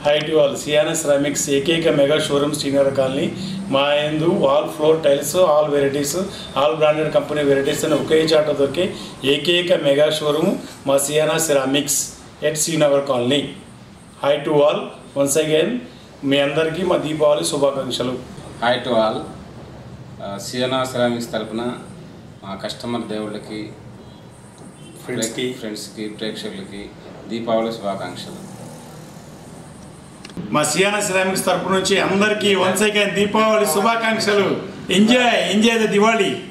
height wall సియానస్ రైమిక్స్ ఏకైక mega showroom Srinagar colony మా ఎందు wall floor tiles all varieties all branded company varieties అని ఒకే చాట దొరికే ఏకైక మెగా షోరూమ్ మా Siena ceramics at Srinagar colony hi to all once again మీ అందరికీ మా దీపావళి శుభాకాంక్షలు hi to all Siena ceramics తరపున మా కస్టమర్ దేవుళ్ళకి ఫ్రెండ్స్కి ఫ్రెండ్స్కి ప్రేక్షకులకి దీపావళి శుభాకాంక్షలు మా సియానా సిరామిక్స్ తరపు నుంచి అందరికీ వన్స్ అగైన్ దీపావళి శుభాకాంక్షలు ఎంజాయ్ ఎంజాయ్ ద దివాళీ